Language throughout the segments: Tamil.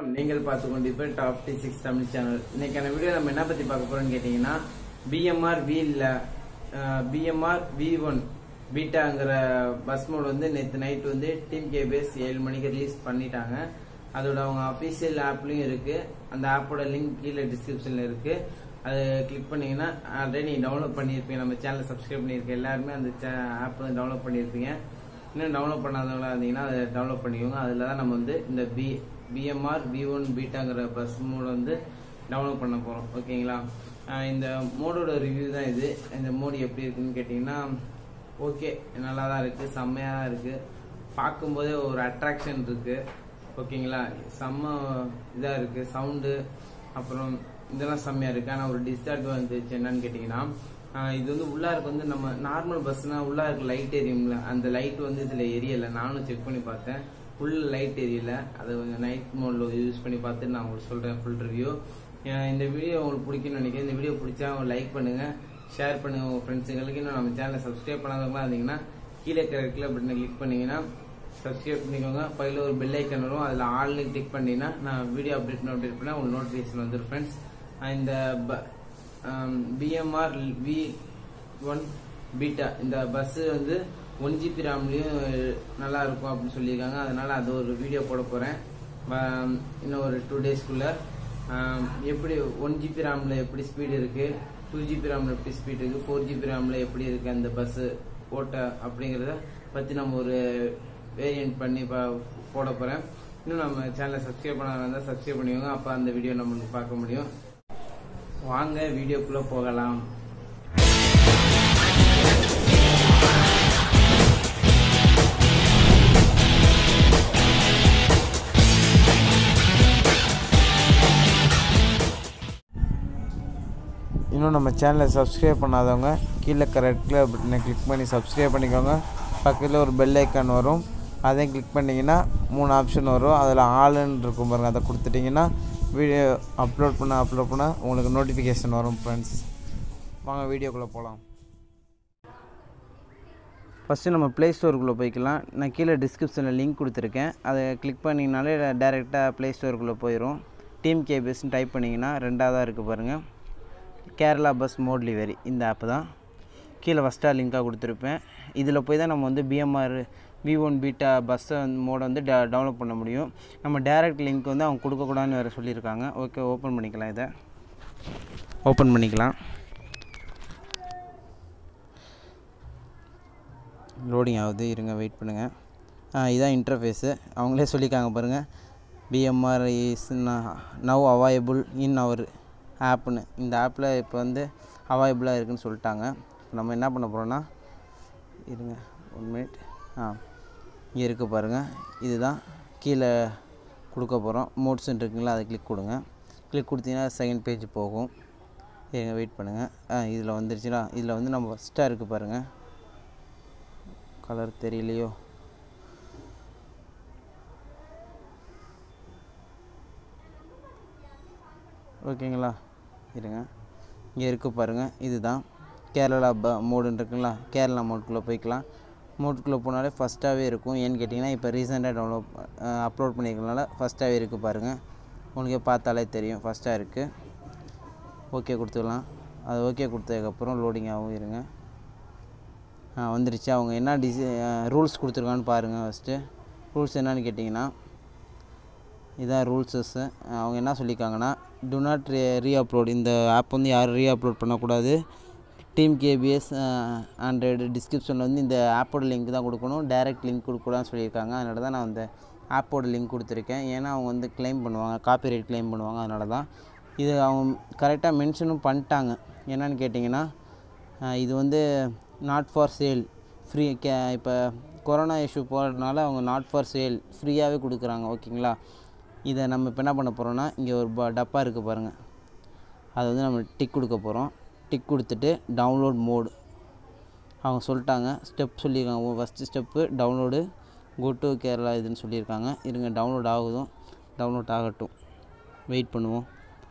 நீங்கள் பார்த்து கொண்டிருப்ப top D six Tamil channel இன்னைக்கான வீடியோ நம்ம என்ன பத்தி பார்க்க போறோம்னு கேட்டீங்கன்னா பிஎம்ஆர் வி இல்ல பிஎம்ஆர் வி ஒன் பீட்டாங்கிற பஸ் மோட் வந்து நேற்று நைட் வந்து டீம் கேபேஸ் ஏழு மணிக்கு ரிலீஸ் பண்ணிட்டாங்க அதோட அவங்க அஃபீஷியல் ஆப்லயும் இருக்கு அந்த ஆப்போட லிங்க் கீழே டிஸ்கிரிப்ஷன்ல இருக்கு அது கிளிக் பண்ணீங்கன்னா ஆல்ரெடி நீங்க டவுன்லோட் பண்ணியிருப்பீங்க நம்ம சேனலை சப்ஸ்கிரைப் பண்ணியிருக்க எல்லாருமே அந்த ஆப் வந்து டவுன்லோட் பண்ணியிருப்பீங்க இன்னும் டவுன்லோட் பண்ணாதவங்களா இருந்தீங்கன்னா அதை டவுன்லோட் பண்ணிக்கோங்க அதில் தான் நம்ம வந்து இந்த பி பிஎம்ஆர் வி ஒன் பீட்டாங்கிற பஸ் மோட் வந்து டவுன்லோட் பண்ண போகிறோம் ஓகேங்களா ஆஹ் இந்த மோடோட ரிவ்யூ தான் இது இந்த மோடு எப்படி இருக்குன்னு கேட்டிங்கன்னா ஓகே நல்லா தான் இருக்குது செம்மையாக தான் இருக்குது பார்க்கும்போதே ஒரு அட்ராக்ஷன் இருக்குது ஓகேங்களா செம்ம இதாக இருக்குது சவுண்டு அப்புறம் இதெல்லாம் செம்மையாக இருக்குது ஆனால் ஒரு டிஸ்அட்வான்டேஜ் என்னன்னு கேட்டிங்கன்னா ஆஹ் இது வந்து உள்ளாருக்கு வந்து நம்ம நார்மல் பஸ்னா உள்ளாருக்கு லைட் எரியும்ல அந்த லைட் வந்து இதில் எரியலை நானும் செக் பண்ணி பார்த்தேன் ஃபுல் லைட் எரியல அதை கொஞ்சம் நைட் மோடில் யூஸ் பண்ணி பார்த்து நான் உங்களுக்கு சொல்கிறேன் ஃபுல் ரிவ்யூ இந்த வீடியோ உங்களுக்கு பிடிக்கும்னு நினைக்கிறேன் இந்த வீடியோ பிடிச்சா லைக் பண்ணுங்கள் ஷேர் பண்ணுங்கள் உங்கள் ஃப்ரெண்ட்ஸுங்களுக்கு இன்னும் நம்ம சேனலை சப்ஸ்கிரைப் பண்ணாதவங்களா இருந்தீங்கன்னா கீழே இருக்கிற கிளிக் பட்டனை கிளிக் பண்ணீங்கன்னா சப்ஸ்கிரைப் பண்ணிக்கோங்க பையில் ஒரு பெல் ஐக்கன் வரும் அதில் ஆல்னு கிளிக் பண்ணிங்கன்னா நான் வீடியோ அப்டேட் பண்ண அப்டேட் பண்ணால் உங்களுக்கு நோட்டிஃபிகேஷன் வந்துடும் ஃப்ரெண்ட்ஸ் இந்த பிஎம்ஆர் வி ஒன் பீட்டா இந்த பஸ் வந்து ஒன் ஜிபி ரேம்லேயும் நல்லா இருக்கும் அப்படின்னு சொல்லியிருக்காங்க அதனால அது ஒரு வீடியோ போட போகிறேன் இன்னும் ஒரு டூ டேஸ்க்குள்ள எப்படி ஒன் ஜிபி ரேமில் எப்படி ஸ்பீடு இருக்குது டூ ஜிபி ரேமில் எப்படி ஸ்பீட் இருக்குது ஃபோர் ஜிபி ரேமில் எப்படி இருக்குது அந்த பஸ்ஸு ஓட்ட அப்படிங்கிறத பற்றி நம்ம ஒரு வேரியன்ட் பண்ணி பா- போட போகிறேன் இன்னும் நம்ம சேனலை சப்ஸ்கிரைப் பண்ணாத இருந்தால் சப்ஸ்கிரைப் பண்ணிக்கோங்க அப்போ அந்த வீடியோ நம்மளுக்கு பார்க்க முடியும் வாங்க வீடியோக்குள்ளே போகலாம் இன்னும் நம்ம சேனலை சப்ஸ்கிரைப் பண்ணாதவங்க கீழே கரெக்டில் பட்டனை கிளிக் பண்ணி சப்ஸ்கிரைப் பண்ணிக்கோங்க பக்கத்தில் ஒரு பெல் ஐக்கான் வரும் அதையும் கிளிக் பண்ணிங்கன்னா மூணு ஆப்ஷன் வரும் அதில் ஆளுன்னு இருக்கும் பாருங்கள் அதை கொடுத்துட்டிங்கன்னா வீடியோ அப்லோட் பண்ண அப்லோட் பண்ண உங்களுக்கு நோட்டிஃபிகேஷன் வரும் ஃப்ரெண்ட்ஸ் வாங்க வீடியோக்குள்ளே போகலாம் ஃபஸ்ட்டு நம்ம ப்ளே ஸ்டோருக்குள்ளே போய்க்கலாம் நான் கீழே டிஸ்கிரிப்ஷனில் லிங்க் கொடுத்துருக்கேன் அதை கிளிக் பண்ணிங்கனாலே டேரெக்டாக ப்ளே ஸ்டோருக்குள்ளே போயிடும் டீம் கேபிஎஸ்ன்னு டைப் பண்ணிங்கன்னா ரெண்டாவதாக இருக்குது பாருங்கள் கேரளா பஸ் மோட் லிவரி இந்த ஆப் தான் கீழே ஃபஸ்ட்டாக லிங்காக கொடுத்துருப்பேன் இதில் போய் தான் நம்ம வந்து பிஎம்ஆர் வி ஒன் பீட்டா பஸ்ஸை வந்து மோடை வந்து ட டவுன்லோட் பண்ண முடியும் நம்ம டேரெக்ட் லிங்க் வந்து அவங்க கொடுக்கக்கூடாதுன்னு வேறு சொல்லியிருக்காங்க ஓகே ஓப்பன் பண்ணிக்கலாம் இதை ஓப்பன் பண்ணிக்கலாம் லோடிங் ஆகுது இருங்க வெயிட் பண்ணுங்கள் ஆ இதான் இன்டர்ஃபேஸு அவங்களே சொல்லியிருக்காங்க பாருங்கள் PMR is now available in our ஆப்னு இந்த ஆப்பில் இப்போ வந்து அவாயபிளாக இருக்குன்னு சொல்லிட்டாங்க இப்போ நம்ம என்ன பண்ண போகிறோன்னா இருங்க ஒன் மினிட் ஆ இங்கே இருக்குது பாருங்கள் இதுதான் கீழே கொடுக்க போகிறோம் மோட்ஸ்ன்னு இருக்குங்களா அதை கிளிக் கொடுங்க கிளிக் கொடுத்தீங்கன்னா செகண்ட் பேஜ் போகும் இருங்க வெயிட் பண்ணுங்கள் ஆ இதில் வந்துருச்சுன்னா இதில் வந்து நம்ம ஃபஸ்ட்டாக இருக்குது பாருங்கள் கலர் தெரியலையோ ஓகேங்களா இருங்க இங்கே இருக்கு பாருங்கள் இதுதான் கேரளா ப மோடுன்னு இருக்குங்களா கேரளா மோட்குள்ளே போய்க்கலாம் மோட்குள்ளே போனாலே ஃபஸ்ட்டாகவே இருக்கும் ஏன்னு கேட்டிங்கன்னா இப்போ ரீசெண்டாக டவுன்லோட் அப்லோட் பண்ணியிருக்கனால ஃபஸ்ட்டாகவே இருக்குது பாருங்கள் உங்களுக்கே பார்த்தாலே தெரியும் ஃபஸ்ட்டாக இருக்குது ஓகே கொடுத்துக்கலாம் அது ஓகே கொடுத்ததுக்கப்புறம் லோடிங் ஆகும் இருங்க ஆ வந்துருச்சு அவங்க என்ன டிசை ரூல்ஸ் கொடுத்துருக்கான்னு பாருங்கள் ஃபஸ்ட்டு ரூல்ஸ் என்னன்னு கேட்டிங்கன்னா இதான் ரூல்ஸஸ்ஸு அவங்க என்ன சொல்லியிருக்காங்கன்னா டு நாட் ரீ ரீஅப்லோட் இந்த ஆப் வந்து யாரும் ரீஅப்லோட் பண்ணக்கூடாது டீம் கேபிஎஸ் ஆண்ட்ராய்டு டிஸ்கிரிப்ஷனில் வந்து இந்த ஆப்போட லிங்க் தான் கொடுக்கணும் டைரக்ட் லிங்க் கொடுக்கூடாதுன்னு சொல்லியிருக்காங்க அதனால தான் நான் அந்த ஆப்போட லிங்க் கொடுத்துருக்கேன் ஏன்னா அவங்க வந்து க்ளைம் பண்ணுவாங்க காப்பிரைட் க்ளைம் பண்ணுவாங்க அதனால தான் இது அவங்க கரெக்டாக மென்ஷனும் பண்ணிட்டாங்க என்னன்னு கேட்டிங்கன்னா ஆஹ் இது வந்து நாட் ஃபார் சேல் ஃப்ரீ கே இப்போ கொரோனா இஷ்யூ போகிறதுனால அவங்க நாட் ஃபார் சேல் ஃப்ரீயாகவே கொடுக்குறாங்க ஓகேங்களா இதை நம்ம இப்போ என்ன பண்ண போகிறோன்னா இங்கே ஒரு ப டப்பா இருக்குது பாருங்கள் அதை வந்து நம்ம டிக் கொடுக்க போகிறோம் டிக் கொடுத்துட்டு டவுன்லோட் மோடு அவங்க சொல்லிட்டாங்க ஸ்டெப் சொல்லியிருக்காங்க first step download go to Kerala இதுன்னு சொல்லியிருக்காங்க இருங்க டவுன்லோட் ஆகுதும் டவுன்லோட் ஆகட்டும் வெயிட் பண்ணுவோம்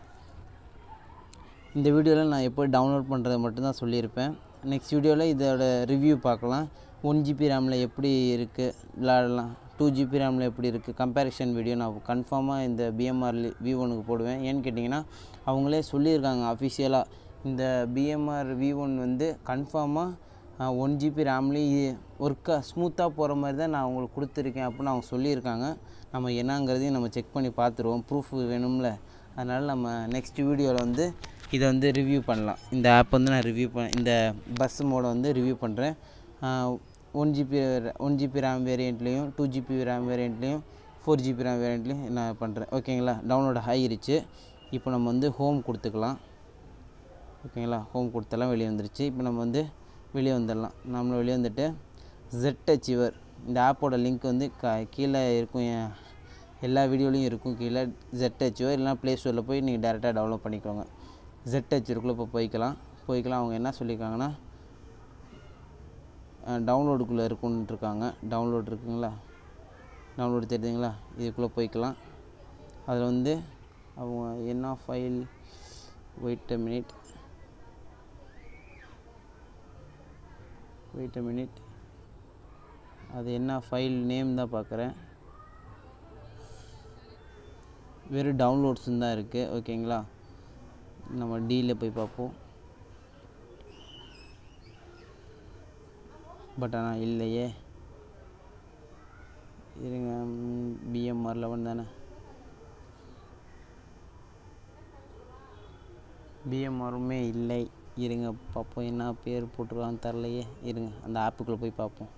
இந்த வீடியோவில் நான் எப்போ டவுன்லோட் பண்ணுறதை மட்டும்தான் சொல்லியிருப்பேன் நெக்ஸ்ட் வீடியோவில் இதோட ரிவ்யூ பார்க்கலாம் ஒன் ஜிபி ரேமில் எப்படி இருக்குது விளாடலாம் டூ டூ ஜிபி ரேமில் எப்படி இருக்குது கம்பேரிஷன் வீடியோ நான் கன்ஃபார்மாக இந்த பிஎம்ஆர் வி ஒனுக்கு போடுவேன் ஏன்னு கேட்டிங்கன்னா அவங்களே சொல்லியிருக்காங்க அஃபிஷியலாக இந்த பிஎம்ஆர் வி ஒன் வந்து கன்ஃபார்மாக ஒன் ஜிபி ரேம்லேயே ஒர்க்காக ஸ்மூத்தாக போகிற மாதிரி தான் நான் அவங்களுக்கு கொடுத்துருக்கேன் அப்படின்னு அவங்க சொல்லியிருக்காங்க நம்ம என்னங்கிறதையும் நம்ம செக் பண்ணி பார்த்துருவோம் ப்ரூஃப் வேணும்ல அதனால் நம்ம நெக்ஸ்ட் வீடியோவில் வந்து இதை வந்து ரிவ்யூ பண்ணலாம் இந்த ஆப் வந்து நான் ரிவ்யூ பண்ண இந்த பஸ் மோடை வந்து ரிவ்யூ பண்ணுறேன் one GB one GB RAM வேரியண்ட்லேயும் டூ ஜிபி ரேம் வேரியண்ட்லேயும் ஃபோர் ஜிபி ரேம் வேரியண்ட்லேயும் நான் பண்ணுறேன் ஓகேங்களா டவுன்லோட் ஆகிருச்சு இப்போ நம்ம வந்து ஹோம் கொடுத்துக்கலாம் ஓகேங்களா ஹோம் கொடுத்தெல்லாம் வெளியே வந்துருச்சு இப்போ நம்ம வந்து வெளியே வந்துடலாம் நம்ம வெளியே வந்துட்டு ஜெட் அச்சீவர் இந்த ஆப்போட லிங்க் வந்து க கீழே இருக்கும் என் எல்லா வீடியோலையும் இருக்கும் கீழே ஜெட் அச்சீவர் இல்லைனா ப்ளே ஸ்டோரில் போய் நீங்கள் டேரெக்டாக டவுன்லோட் பண்ணிக்கோங்க ஜெட் அச்சீவருக்குள்ளே இப்போ போய்க்கலாம் போய்க்கலாம் அவங்க என்ன சொல்லியிருக்காங்கன்னா டவுன்லோடுக்குள்ளே இருக்குன்ட்டு இருக்காங்க டவுன்லோட் இருக்குங்களா டவுன்லோடு தெரியுதுங்களா இதுக்குள்ளே போய்க்கலாம் அதில் வந்து அவங்க என்ன file wait a minute wait a minute அது என்ன ஃபைல் நேம் தான் பார்க்குறேன் வெறும் டவுன்லோட்ஸுன்னு தான் இருக்குது ஓகேங்களா நம்ம டீலில் போய் பார்ப்போம் பட் ஆனால் இல்லையே இருங்க பிஎம்ஆர் லெவன் தானே பிஎம்ஆருமே இல்லை இருங்க பார்ப்போம் என்ன பேர் போட்டிருக்கான்னு தரலையே இருங்க அந்த ஆப்புக்குள்ளே போய் பார்ப்போம்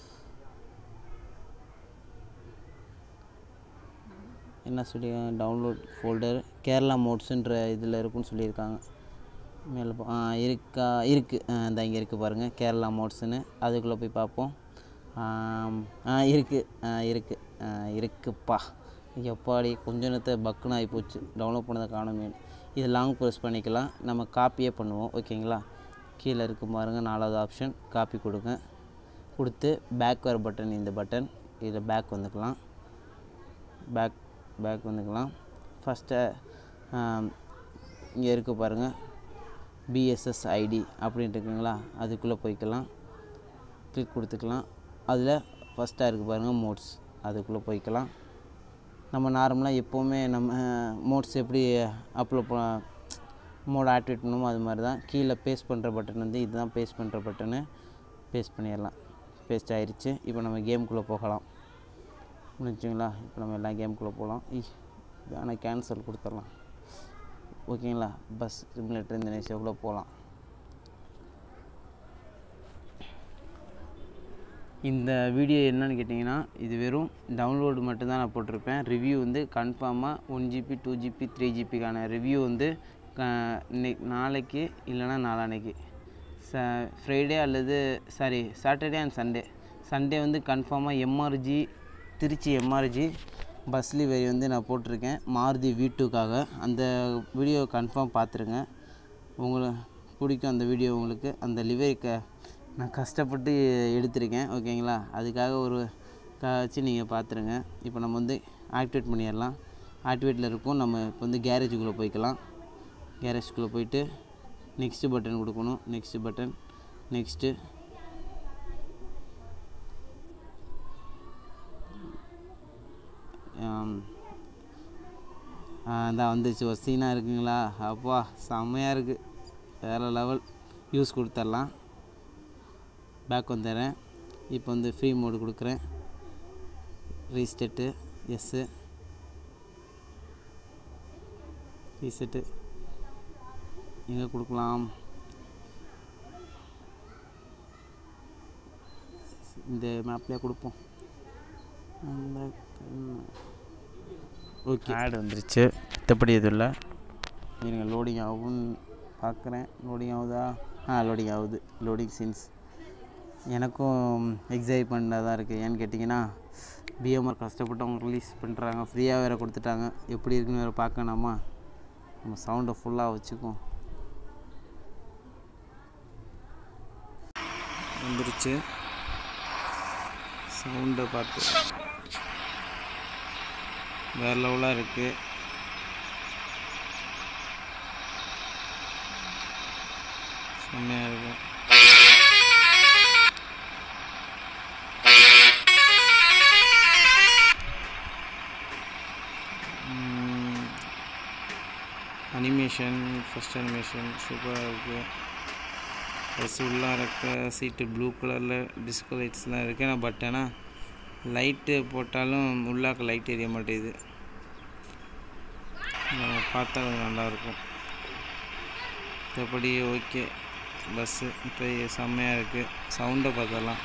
என்ன சொல்லியிருக்காங்க டவுன்லோட் ஃபோல்டர் கேரளா மோட்ஸுன்ற இதில் இருக்குன்னு சொல்லியிருக்காங்க மேலே போ ஆ இருக்கா இருக்குது இந்த இங்கே இருக்குது பாருங்கள் கேரளா மோட்ஸுன்னு அதுக்குள்ளே போய் பார்ப்போம் ஆ இருக்குது ஆ இருக்குது இருக்குப்பா எப்பாடி கொஞ்ச நேரத்தை பக்குன்னு ஆகி போச்சு டவுன்லோட் பண்ணதை காணுமே இது லாங் ப்ரெஸ் பண்ணிக்கலாம் நம்ம காப்பியே பண்ணுவோம் ஓகேங்களா கீழே இருக்கு பாருங்கள் நாலாவது ஆப்ஷன் காப்பி கொடுங்க கொடுத்து பேக் வர பட்டன் இந்த பட்டன் இதில் பேக் வந்துக்கலாம் பேக் பேக் வந்துக்கலாம் ஃபஸ்ட்டு இங்கே இருக்குது பாருங்கள் பிஎஸ்எஸ் ஐடி அப்படின்ட்டு இருக்குங்களா அதுக்குள்ளே போய்க்கலாம் கிளிக் கொடுத்துக்கலாம் அதில் ஃபஸ்ட்டாக இருக்குது பாருங்கள் மோட்ஸ் அதுக்குள்ளே போய்க்கலாம் நம்ம நார்மலாக எப்போவுமே நம்ம மோட்ஸ் எப்படி அப்லோட் மோட் ஆக்டிவேட் பண்ணுமோ அது மாதிரி தான் கீழே பேஸ்ட் பண்ணுற பட்டன் வந்து இதுதான் பேஸ்ட் பண்ணுற பட்டனு பேஸ்ட் பண்ணிடலாம் பேஸ்ட் ஆயிடுச்சு இப்போ நம்ம கேமுக்குள்ளே போகலாம் முடிஞ்சுங்களா இப்போ நம்ம எல்லாம் கேமுக்குள்ளே போகலாம் ஈ ஆனால் கேன்சல் கொடுத்துடலாம் ஓகேங்களா பஸ் சிமுலேட்டர் இந்த நேஷியாக்குள்ளே போகலாம் இந்த வீடியோ என்னன்னு கேட்டிங்கன்னா இது வெறும் டவுன்லோடு மட்டும்தான் நான் போட்டிருப்பேன் ரிவ்யூ வந்து கன்ஃபார்மாக one GB two GB three ஜிபிக்கான ரிவ்யூ வந்து இன்னைக்கு நாளைக்கு இல்லைன்னா நாளான்னைக்கு ச ஃப்ரைடே அல்லது sorry Saturday and Sunday Sunday வந்து கன்ஃபார்மாக MRG Trichy MRG bus livery வந்து நான் போட்டிருக்கேன் மாருதி வி டூக்காக அந்த வீடியோ கன்ஃபார்ம் பார்த்துருங்க உங்களுக்கு பிடிக்கும் அந்த வீடியோ உங்களுக்கு அந்த லிவரிக்க நான் கஷ்டப்பட்டு எடுத்திருக்கேன் ஓகேங்களா அதுக்காக ஒரு வச்சு நீங்கள் பார்த்துருங்க இப்போ நம்ம வந்து ஆக்டிவேட் பண்ணிடலாம் ஆக்டிவேட்டில் இருக்கும் நம்ம இப்போ வந்து கேரேஜுக்குள்ளே போய்க்கலாம் கேரேஜுக்குள்ளே போயிட்டு நெக்ஸ்ட்டு பட்டன் கொடுக்கணும் நெக்ஸ்ட்டு பட்டன் நெக்ஸ்ட்டு அதான் வந்துச்சு ஒரு சீனாக இருக்குங்களா அப்பா செம்மையாக இருக்குது வேறு லெவல் யூஸ் கொடுத்துர்லாம் பேக் வந்துடுறேன் இப்போ வந்து ஃப்ரீ மோடு கொடுக்குறேன் ரீஸ்டெட்டு எஸ்ஸு ரீசெட்டு எங்கே கொடுக்கலாம் இந்த மேப்லேயே கொடுப்போம் ஓகே ஆட் வந்துருச்சு மற்றபடி எதுவும் இல்லை இருங்க லோடிங் ஆகும்னு பார்க்குறேன் லோடிங் ஆகுதா ஆ லோடிங் ஆகுது லோடிங் சீன்ஸ் எனக்கும் எக்ஸைட்மெண்ட்டாக தான் இருக்குது ஏன்னு கேட்டிங்கன்னா பிஎம்ஆர் கஷ்டப்பட்டு அவங்க ரிலீஸ் பண்ணுறாங்க ஃப்ரீயாக வேறு கொடுத்துட்டாங்க எப்படி இருக்குன்னு வேறு பார்க்கணுமா நம்ம சவுண்டை ஃபுல்லாக வச்சுக்குவோம் வந்துருச்சு சவுண்டை பார்த்து வேறு லெவலாக இருக்குது செம்மையாக இருக்கும் அனிமேஷன் ஃபஸ்ட் அனிமேஷன் சூப்பராக இருக்குது பஸ் உள்ளார இருக்க சீட்டு ப்ளூ கலரில் டிஸ்கோ லைட்ஸ்லாம் இருக்குது ஆனால் பட் ஆனால் லைட்டு போட்டாலும் உள்ளாக்க லைட் எரிய மாட்டேங்குது நம்ம பார்த்தா கொஞ்சம் நல்லாயிருக்கும் மற்றபடி ஓகே பஸ்ஸு இப்போ செம்மையாக இருக்குது சவுண்டை பார்த்தலாம்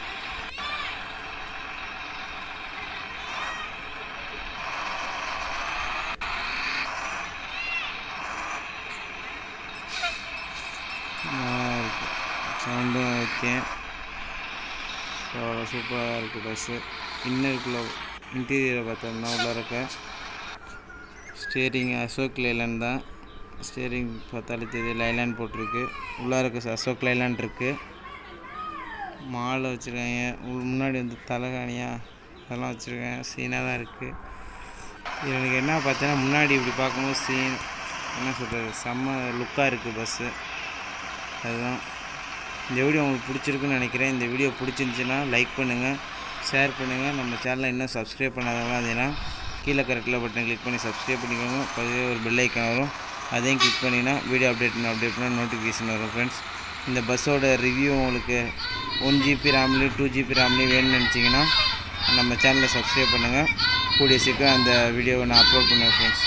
நல்லா இருக்குது சவுண்டும் ஓகே அவ்வளோ சூப்பராக இருக்குது பஸ்ஸு இன்னருக்குள்ளே இன்டீரியரை பார்த்தோம்னா உள்ள இருக்க ஸ்டேரிங் அசோக் லைலாண்ட் தான் ஸ்டேரிங் பார்த்தாலே தெரியுது லைலாண்ட் போட்டிருக்கு உள்ளே இருக்க அசோக் லைலாண்ட் இருக்குது மாலை வச்சுருக்காங்க உள் முன்னாடி வந்து தலகாணியா அதெல்லாம் வச்சுருக்காங்க சீனாக தான் இருக்குது எனக்கு என்ன பார்த்தீங்கன்னா முன்னாடி இப்படி பார்க்கும்போது சீன் என்ன சொல்கிறது செம்ம லுக்காக இருக்குது பஸ்ஸு அதுதான் இந்த வீடியோ உங்களுக்கு பிடிச்சிருக்குன்னு நினைக்கிறேன் இந்த வீடியோ பிடிச்சிருந்துச்சின்னா லைக் பண்ணுங்கள் ஷேர் பண்ணுங்கள் நம்ம சேனலை இன்னும் சப்ஸ்கிரைப் பண்ணாதவங்க அதேனா கீழே கரெக்டில் பட்டன் கிளிக் பண்ணி சப்ஸ்கிரைப் பண்ணிக்கோங்க பக்கவே ஒரு பெல் ஐக்கான் வரும் அதையும் கிளிக் பண்ணினா வீடியோ அப்டேட் பண்ண அப்டேட் பண்ண நோட்டிஃபிகேஷன் வரும் ஃப்ரெண்ட்ஸ் இந்த பஸ்ஸோட ரிவ்யூ உங்களுக்கு ஒன் ஜிபி ரேம்லேயும் டூ ஜிபி ரேம்லேயும் வேணும்னு நினச்சிங்கன்னா நம்ம சேனலை சப்ஸ்கிரைப் பண்ணுங்கள் கூடிய சீக்கிரம் அந்த வீடியோவை நான் அப்லோட் பண்ணுவேன் friends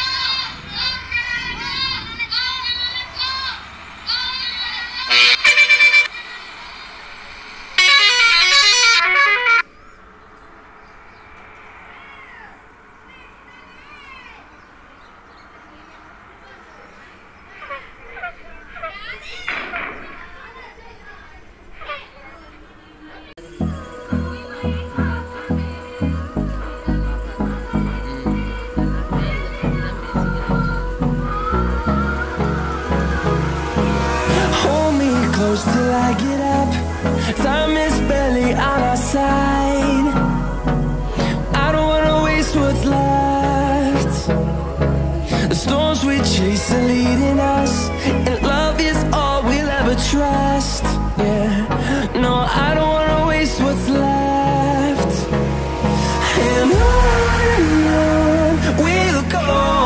Hold me close till I get up. Time is barely on our side. I don't wanna waste what's left. The storms we chase are leading us, and love is all we'll ever trust. Yeah, no, I don't wanna waste what's left. And on and on we'll go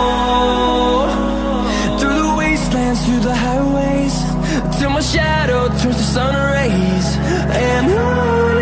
through the wastelands, through the highways, till my shadow turns to sun rays. And on